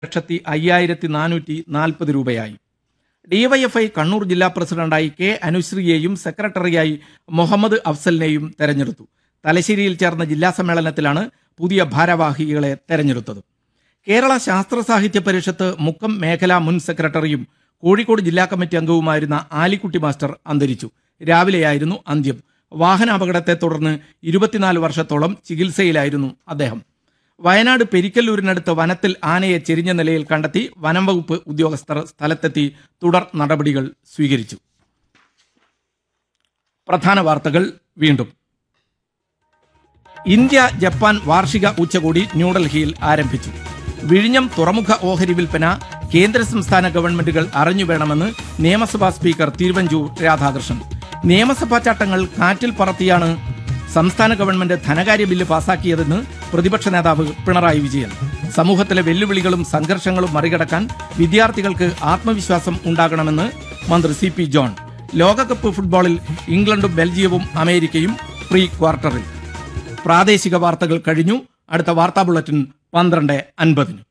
ലക്ഷത്തി അയ്യായിരത്തി നാനൂറ്റി നാൽപ്പത് രൂപയായി ഡിവൈഎഫ്ഐ കണ്ണൂർ ജില്ലാ പ്രസിഡന്റായി കെ അനുശ്രീയെയും സെക്രട്ടറിയായി മുഹമ്മദ് അഫ്സലിനെയും തെരഞ്ഞെടുത്തു തലശ്ശേരിയിൽ ചേർന്ന ജില്ലാ സമ്മേളനത്തിലാണ് പുതിയ ഭാരവാഹികളെ തെരഞ്ഞെടുത്തത് കേരള ശാസ്ത്ര സാഹിത്യ പരിഷത്ത് മുക്കം മേഖലാ മുൻ സെക്രട്ടറിയും കോഴിക്കോട് ജില്ലാ കമ്മിറ്റി അംഗവുമായിരുന്ന ആലിക്കുട്ടി മാസ്റ്റർ അന്തരിച്ചു രാവിലെയായിരുന്നു അന്ത്യം വാഹനാപകടത്തെ തുടർന്ന് ഇരുപത്തിനാല് വർഷത്തോളം ചികിത്സയിലായിരുന്നു അദ്ദേഹം വയനാട് പെരിക്കല്ലൂരിനടുത്ത് വനത്തിൽ ആനയെ ചെരിഞ്ഞ നിലയിൽ കണ്ടെത്തി വനം വകുപ്പ് ഉദ്യോഗസ്ഥർ സ്ഥലത്തെത്തി തുടർ നടപടികൾ സ്വീകരിച്ചു പ്രധാന വാർത്തകൾ വീണ്ടും ഇന്ത്യ ജപ്പാൻ വാർഷിക ഉച്ചകോടി ന്യൂഡൽഹിയിൽ ആരംഭിച്ചു വിഴിഞ്ഞം തുറമുഖ ഓഹരി വിൽപ്പന കേന്ദ്ര സംസ്ഥാന ഗവൺമെന്റുകൾ അറിഞ്ഞു വേണമെന്ന് നിയമസഭാ സ്പീക്കർ തിരുവഞ്ചൂർ രാധാകൃഷ്ണൻ നിയമസഭാ ചട്ടങ്ങൾ കാറ്റിൽ പറത്തിയാണ് സംസ്ഥാന ഗവൺമെന്റ് ധനകാര്യ ബില്ല് പാസാക്കിയതെന്ന് പ്രതിപക്ഷ നേതാവ് പിണറായി വിജയൻ സമൂഹത്തിലെ വെല്ലുവിളികളും സംഘർഷങ്ങളും മറികടക്കാൻ വിദ്യാർത്ഥികൾക്ക് ആത്മവിശ്വാസം ഉണ്ടാകണമെന്ന് മന്ത്രി സി പി ജോൺ ലോകകപ്പ് ഫുട്ബോളിൽ ഇംഗ്ലണ്ടും ബെൽജിയവും അമേരിക്കയും പ്രീ ക്വാർട്ടറിൽ പ്രാദേശിക വാർത്തകൾ കഴിഞ്ഞു അടുത്ത വാർത്താ ബുള്ളറ്റിൻ പന്ത്രണ്ട് അൻപതിന്